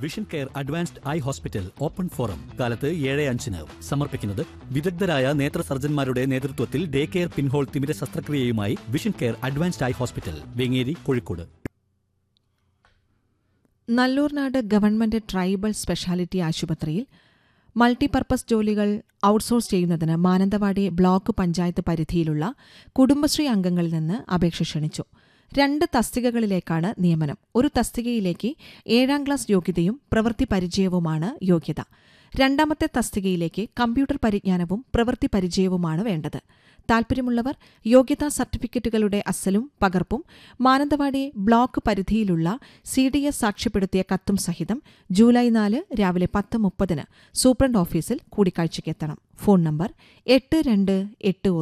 vision care advanced eye hospital open forum കാലത്ത് ഏഴ് അഞ്ചിന് സമർപ്പിക്കുന്നത് വിദഗ്ധരായ നേത്ര സർജന്മാരുടെ നേതൃത്വത്തിൽ ഡേ കെയർ പിൻഹോൾ തിമിര ശസ്ത്രക്രിയയുമായി vision care advanced eye hospital Vengeri Kozhikode Nallurnad government tribal speciality ആശുപത്രിയിൽ മൾട്ടിപർപ്പസ് ജോലികൾ ഔട്ട്സോഴ്സ് ചെയ്യുന്നതിന് മാനന്തവാടി ബ്ലോക്ക് പഞ്ചായത്ത് പരിധിയിലുള്ള കുടുംബശ്രീ അംഗങ്ങളിൽ നിന്ന് അപേക്ഷ ക്ഷണിച്ചു രണ്ട് തസ്തികകളിലേക്കാണ് നിയമനം ഒരു തസ്തികയിലേക്ക് ഏഴാം ക്ലാസ് യോഗ്യതയും പ്രവൃത്തി പരിചയവുമാണ് യോഗ്യത രണ്ടാമത്തെ തസ്തികയിലേക്ക് കമ്പ്യൂട്ടർ പരിജ്ഞാനവും പ്രവൃത്തി പരിചയവുമാണ് വേണ്ടത് താൽപ്പര്യമുള്ളവർ യോഗ്യതാ സർട്ടിഫിക്കറ്റുകളുടെ അസലും പകർപ്പും മാനന്തവാടി ബ്ലോക്ക് പരിധിയിലുള്ള സി ഡി എസ് സാക്ഷ്യപ്പെടുത്തിയ കത്തും സഹിതം ജൂലൈ നാല് രാവിലെ പത്ത് മുപ്പതിന് സൂപ്രണ്ട് ഓഫീസിൽ കൂടിക്കാഴ്ചയ്ക്കെത്തണം ഫോൺ നമ്പർ എട്ട് രണ്ട് എട്ട്